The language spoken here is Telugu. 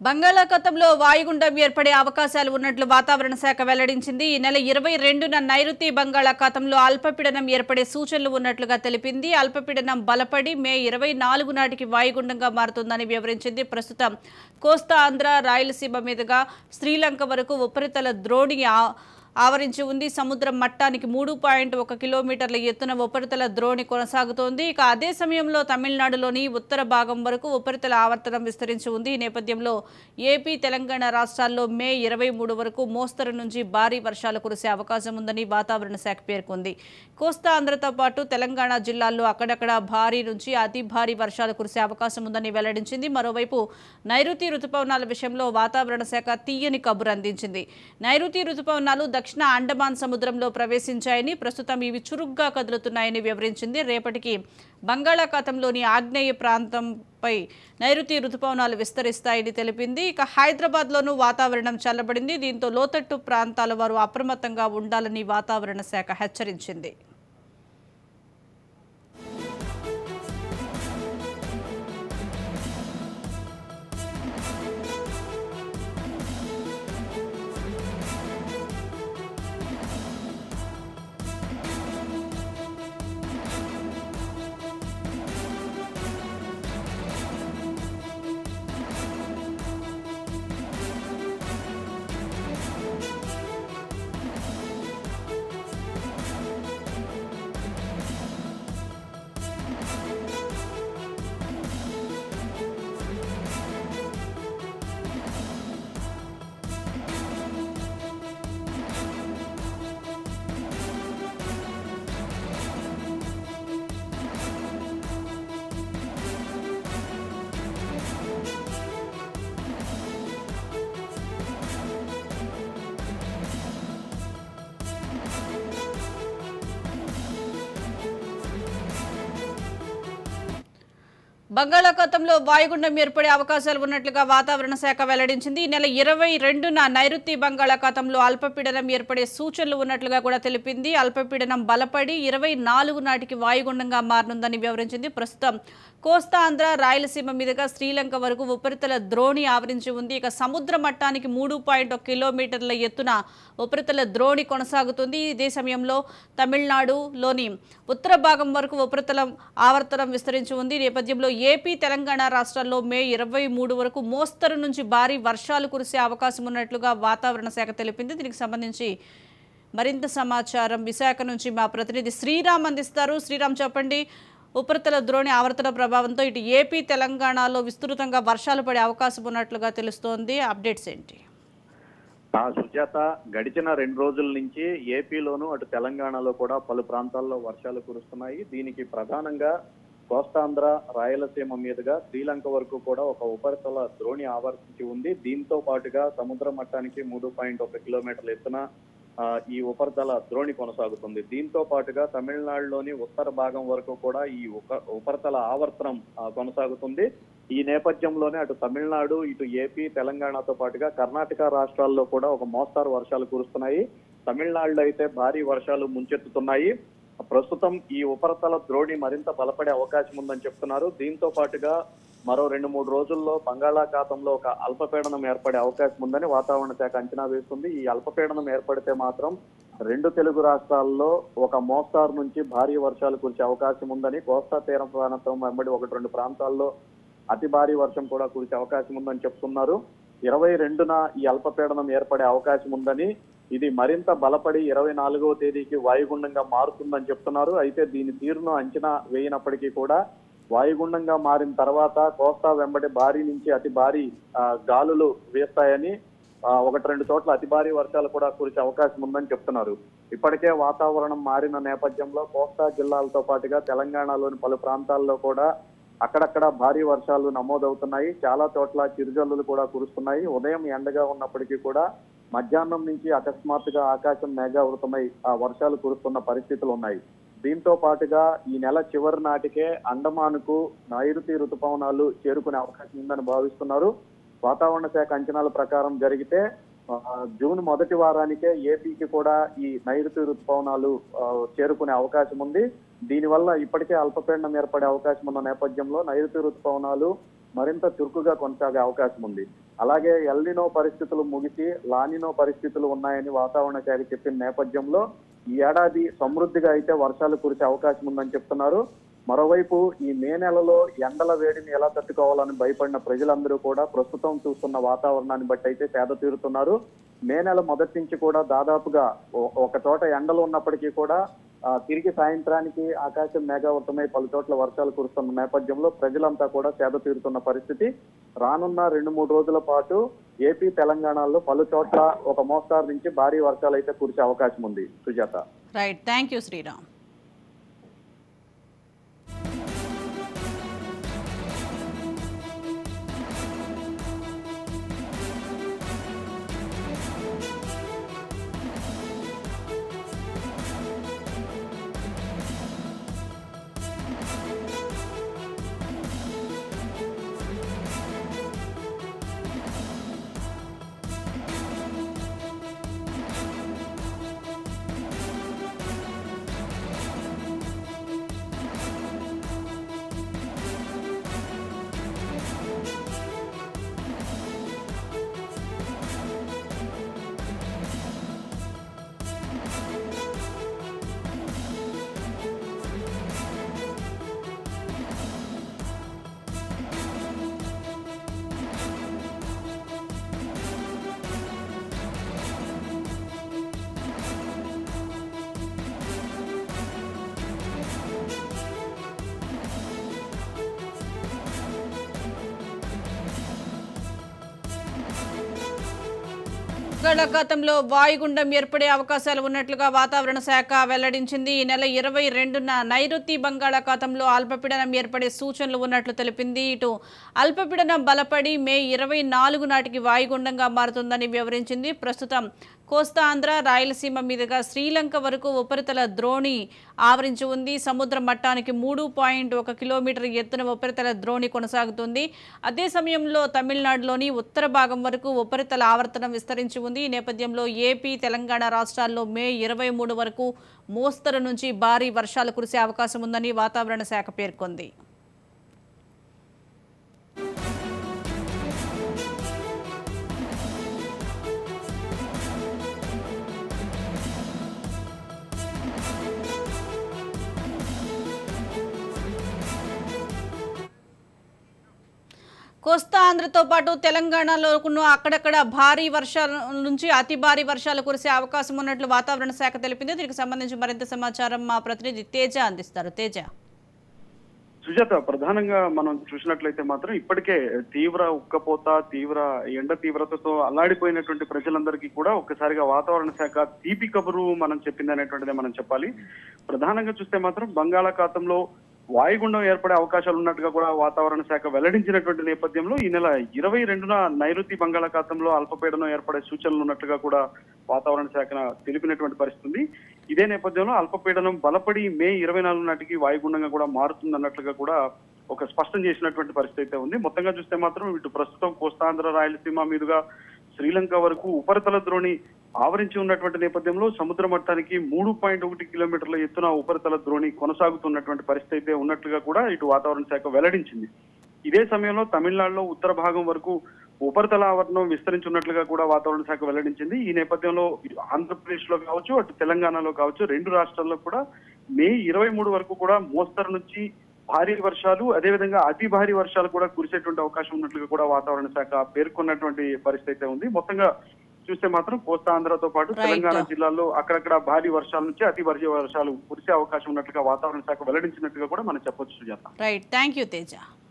బంగాళాఖాతంలో వాయుగుండం ఏర్పడే అవకాశాలు ఉన్నట్లు వాతావరణ శాఖ వెల్లడించింది ఈ నెల ఇరవై రెండున నైరుతి బంగాళాఖాతంలో అల్పపీడనం ఏర్పడే సూచనలు ఉన్నట్లుగా తెలిపింది అల్పపీడనం బలపడి మే ఇరవై నాలుగు నాటికి వాయుగుండంగా మారుతుందని వివరించింది ప్రస్తుతం కోస్తా ఆంధ్ర రాయలసీమ మీదుగా శ్రీలంక వరకు ఉపరితల ద్రోణి ఆ- ఆవరించి ఉంది సముద్రం మట్టానికి మూడు పాయింట్ ఒక కిలోమీటర్ల ఎత్తున ఉపరితల ద్రోణి కొనసాగుతోంది ఇక అదే సమయంలో తమిళనాడులోని ఉత్తర భాగం వరకు ఉపరితల ఆవర్తనం విస్తరించి ఉంది ఈ నేపథ్యంలో ఏపీ తెలంగాణ రాష్ట్రాల్లో మే ఇరవై మూడు వరకు మోస్తరు నుంచి భారీ వర్షాలు కురిసే అవకాశం ఉందని వాతావరణ శాఖ పేర్కొంది కోస్తా ఆంధ్రతో పాటు తెలంగాణ జిల్లాల్లో అక్కడక్కడ భారీ నుంచి అతి భారీ వర్షాలు కురిసే అవకాశం ఉందని వెల్లడించింది మరోవైపు నైరుతి రుతుపవనాల విషయంలో వాతావరణ శాఖ తీయని కబురు అందించింది నైరుతి రుతుపవనాలు దక్షిణ అండమాన్ సముద్రంలో ప్రవేశించాయని ప్రస్తుతం ఇవి చురుగ్గా కదులుతున్నాయని వివరించింది రేపటికి బంగాళాఖాతంలోని ఆగ్నేయ ప్రాంతంపై నైరుతి రుతుపవనాలు విస్తరిస్తాయని తెలిపింది ఇక హైదరాబాద్లోనూ వాతావరణం చల్లబడింది దీంతో లోతట్టు ప్రాంతాల వారు అప్రమత్తంగా ఉండాలని వాతావరణ శాఖ హెచ్చరించింది బంగాళాఖాతంలో వాయుగుండం ఏర్పడే అవకాశాలు ఉన్నట్లుగా వాతావరణ శాఖ వెల్లడించింది ఈ నెల ఇరవై రెండున నైరుతి బంగాళాఖాతంలో అల్పపీడనం ఏర్పడే సూచనలు ఉన్నట్లుగా కూడా తెలిపింది అల్పపీడనం బలపడి ఇరవై నాలుగు నాటికి వాయుగుండంగా మారనుందని వివరించింది ప్రస్తుతం కోస్తా ఆంధ్ర రాయలసీమ మీదుగా శ్రీలంక వరకు ఉపరితల ద్రోణి ఆవరించి ఉంది ఇక సముద్ర మట్టానికి మూడు పాయింట్ ఒక కిలోమీటర్ల ఎత్తున ఉపరితల ద్రోణి కొనసాగుతుంది ఇదే సమయంలో తమిళనాడులోని ఉత్తర భాగం వరకు ఉపరితలం ఆవర్తనం విస్తరించి ఉంది ఈ నేపథ్యంలో ఏపీ తెలంగాణ రాష్ట్రాల్లో మే ఇరవై మూడు వరకు మోస్తరు నుంచి భారీ వర్షాలు కురిసే అవకాశం ఉన్నట్లుగా వాతావరణ శాఖ తెలిపింది దీనికి సంబంధించి మరింత సమాచారం విశాఖ నుంచి మా ప్రతినిధి శ్రీరామ్ అందిస్తారు శ్రీరామ్ చెప్పండి ఉపరితల ద్రోణి ఆవర్తన ప్రభావంతో ఇటు ఏపీ తెలంగాణలో విస్తృతంగా వర్షాలు పడే అవకాశం ఉన్నట్లుగా తెలుస్తోంది అప్డేట్స్ ఏంటి ఆ సుజాత గడిచిన రెండు రోజుల నుంచి ఏపీలోను అటు తెలంగాణలో కూడా పలు ప్రాంతాల్లో వర్షాలు కురుస్తున్నాయి దీనికి ప్రధానంగా కోస్తాంధ్ర రాయలసీమ మీదుగా శ్రీలంక వరకు కూడా ఒక ఉపరితల ద్రోణి ఆవర్తించి ఉంది దీంతో పాటుగా సముద్ర మట్టానికి మూడు పాయింట్ ఒక కిలోమీటర్ల ఎత్తున ఆ, ఈ ఉపరితల ద్రోణి కొనసాగుతుంది దీంతో పాటుగా తమిళనాడులోని ఉత్తర భాగం వరకు కూడా ఈ ఉప- ఉపరితల ఆవర్తనం ఆ, కొనసాగుతుంది ఈ నేపథ్యంలోనే అటు తమిళనాడు ఇటు ఏపీ తెలంగాణతో పాటుగా కర్ణాటక రాష్ట్రాల్లో కూడా ఒక మోస్తారు వర్షాలు కురుస్తున్నాయి తమిళనాడులో అయితే భారీ వర్షాలు ముంచెత్తుతున్నాయి ప్రస్తుతం ఈ ఉపరితల ద్రోణి మరింత బలపడే అవకాశం ఉందని చెప్తున్నారు దీంతో పాటుగా మరో రెండు మూడు రోజుల్లో బంగాళాఖాతంలో ఒక అల్పపీడనం ఏర్పడే అవకాశం ఉందని వాతావరణ శాఖ అంచనా వేస్తుంది ఈ అల్పపీడనం ఏర్పడితే మాత్రం రెండు తెలుగు రాష్ట్రాల్లో ఒక మోస్తారు నుంచి భారీ వర్షాలు కురిసే అవకాశం ఉందని కోస్తా తీర ప్రాంతం వెంబడి ఒకటి రెండు ప్రాంతాల్లో అతి భారీ వర్షం కూడా కురిసే అవకాశం ఉందని చెప్తున్నారు ఇరవై రెండున ఈ అల్పపీడనం ఏర్పడే అవకాశం ఉందని ఇది మరింత బలపడి ఇరవై నాలుగవ తేదీకి వాయుగుండంగా మారుతుందని చెప్తున్నారు అయితే దీని తీరును అంచనా వేయనప్పటికీ కూడా వాయుగుండంగా మారిన తర్వాత కోస్తా వెంబడి భారీ నుంచి అతి భారీ ఆ, గాలులు వేస్తాయని ఆ, ఒకటి రెండు చోట్ల అతి భారీ వర్షాలు కూడా కురిసే అవకాశం ఉందని చెప్తున్నారు ఇప్పటికే వాతావరణం మారిన నేపథ్యంలో కోస్తా జిల్లాలతో పాటుగా తెలంగాణలోని పలు ప్రాంతాల్లో కూడా అక్కడక్కడ భారీ వర్షాలు నమోదవుతున్నాయి చాలా చోట్ల చిరుజల్లులు కూడా కురుస్తున్నాయి ఉదయం ఎండగా ఉన్నప్పటికీ కూడా మధ్యాహ్నం నుంచి అకస్మాత్తుగా ఆకాశం మేఘావృతమై ఆ వర్షాలు కురుస్తున్న పరిస్థితులు ఉన్నాయి దీంతో పాటుగా ఈ నెల చివరి నాటికే అండమాన్కు నైరుతి రుతుపవనాలు చేరుకునే అవకాశం ఉందని భావిస్తున్నారు వాతావరణ శాఖ అంచనాల ప్రకారం జరిగితే ఆ, జూన్ మొదటి వారానికే ఏపీకి కూడా ఈ నైరుతి ఋతుపవనాలు ఆ, చేరుకునే అవకాశం ఉంది దీనివల్ల ఇప్పటికే అల్పపీడనం ఏర్పడే అవకాశం ఉన్న నేపథ్యంలో నైరుతి ఋతుపవనాలు మరింత చురుకుగా కొనసాగే అవకాశం ఉంది అలాగే ఎల్నినో పరిస్థితులు ముగిసి లానినో పరిస్థితులు ఉన్నాయని వాతావరణ శాఖ చెప్పిన నేపథ్యంలో ఈ ఏడాది సమృద్ధిగా అయితే వర్షాలు కురిసే అవకాశం ఉందని చెప్తున్నారు మరోవైపు ఈ మే నెలలో ఎండల వేడిని ఎలా తట్టుకోవాలని భయపడిన ప్రజలందరూ కూడా ప్రస్తుతం చూస్తున్న వాతావరణాన్ని బట్టి అయితే సేద తీరుతున్నారు మే నెల మొదటి నుంచి కూడా దాదాపుగా ఒ- ఒక చోట ఎండలు ఉన్నప్పటికీ కూడా ఆ, తిరిగి సాయంత్రానికి ఆకాశం మేఘావృతమై పలు చోట్ల వర్షాలు కురుస్తున్న నేపథ్యంలో ప్రజలంతా కూడా సేద తీరుతున్న పరిస్థితి రానున్న రెండు మూడు రోజుల పాటు ఏపీ తెలంగాణలో పలు చోట్ల ఒక మోస్తారు నుంచి భారీ వర్షాలు అయితే కురిసే అవకాశం ఉంది Sujatha right thank you Sriram బంగాళాఖాతంలో వాయుగుండం ఏర్పడే అవకాశాలు ఉన్నట్లుగా వాతావరణ శాఖ వెల్లడించింది ఈ నెల ఇరవై రెండున నైరుతి బంగాళాఖాతంలో అల్పపీడనం ఏర్పడే సూచనలు ఉన్నట్లు తెలిపింది ఇటు అల్పపీడనం బలపడి మే ఇరవై నాలుగు నాటికి వాయుగుండంగా మారుతుందని వివరించింది ప్రస్తుతం కోస్తా ఆంధ్ర రాయలసీమ మీదుగా శ్రీలంక వరకు ఉపరితల ద్రోణి ఆవరించి ఉంది సముద్ర మట్టానికి మూడు పాయింట్ ఒక కిలోమీటర్ ఎత్తున ఉపరితల ద్రోణి కొనసాగుతుంది అదే సమయంలో తమిళనాడులోని ఉత్తర భాగం వరకు ఉపరితల ఆవర్తనం విస్తరించి ఉంది ఈ నేపథ్యంలో ఏపీ తెలంగాణ రాష్ట్రాల్లో మే ఇరవై మూడు వరకు మోస్తరు నుంచి భారీ వర్షాలు కురిసే అవకాశం ఉందని వాతావరణ శాఖ పేర్కొంది కోస్తా ఆంధ్రతో పాటు తెలంగాణలో కూడా అక్కడక్కడ భారీ వర్షాల నుంచి అతి భారీ వర్షాలు కురిసే అవకాశం ఉన్నట్లు వాతావరణ శాఖ తెలిపింది దీనికి సంబంధించి మరింత సమాచారం మా ప్రతినిధి తేజ అందిస్తారు తేజ సుజాత ప్రధానంగా మనం చూసినట్లయితే మాత్రం ఇప్పటికే తీవ్ర ఉక్కపోత తీవ్ర ఎండ తీవ్రతతో అల్లాడిపోయినటువంటి ప్రజలందరికీ కూడా ఒక్కసారిగా వాతావరణ శాఖ తీపి కబురు మనం చెప్పింది అనేటువంటిదే మనం చెప్పాలి ప్రధానంగా చూస్తే మాత్రం బంగాళాఖాతంలో వాయుగుండం ఏర్పడే అవకాశాలు ఉన్నట్టుగా కూడా వాతావరణ శాఖ వెల్లడించినటువంటి నేపథ్యంలో ఈ నెల ఇరవై రెండున నైరుతి బంగాళాఖాతంలో అల్పపీడనం ఏర్పడే సూచనలు ఉన్నట్టుగా కూడా వాతావరణ శాఖ తెలిపినటువంటి పరిస్థితి ఉంది ఇదే నేపథ్యంలో అల్పపీడనం బలపడి మే ఇరవై నాలుగు నాటికి వాయుగుండంగా కూడా మారుతుంది అన్నట్లుగా కూడా ఒక స్పష్టం చేసినటువంటి పరిస్థితి అయితే ఉంది మొత్తంగా చూస్తే మాత్రం ఇటు ప్రస్తుతం కోస్తాంధ్ర రాయలసీమ మీదుగా శ్రీలంక వరకు ఉపరితల ద్రోణి ఆవరించి ఉన్నటువంటి నేపథ్యంలో సముద్ర మట్టానికి మూడు పాయింట్ ఒకటి కిలోమీటర్ల ఎత్తున ఉపరితల ద్రోణి కొనసాగుతున్నటువంటి పరిస్థితి అయితే ఉన్నట్లుగా కూడా ఇటు వాతావరణ శాఖ వెల్లడించింది ఇదే సమయంలో తమిళనాడులో ఉత్తర భాగం వరకు ఉపరితల ఆవరణం విస్తరించున్నట్లుగా కూడా వాతావరణ శాఖ వెల్లడించింది ఈ నేపథ్యంలో ఇటు ఆంధ్రప్రదేశ్ లో కావచ్చు అటు తెలంగాణలో కావచ్చు రెండు రాష్ట్రాల్లో కూడా మే ఇరవై మూడు వరకు కూడా మోస్తరు నుంచి భారీ వర్షాలు అదేవిధంగా అతి భారీ వర్షాలు కూడా కురిసేటువంటి అవకాశం ఉన్నట్లుగా కూడా వాతావరణ శాఖ పేర్కొన్నటువంటి పరిస్థితి అయితే ఉంది మొత్తంగా చూస్తే మాత్రం కోస్తా ఆంధ్రతో పాటు Right. తెలంగాణ జిల్లాల్లో అక్కడక్కడ భారీ వర్షాల నుంచి అతి భారీ వర్షాలు కురిసే అవకాశం ఉన్నట్లుగా వాతావరణ శాఖ వెల్లడించినట్టుగా కూడా మనం చెప్పొచ్చు Sujatha right thank you Teja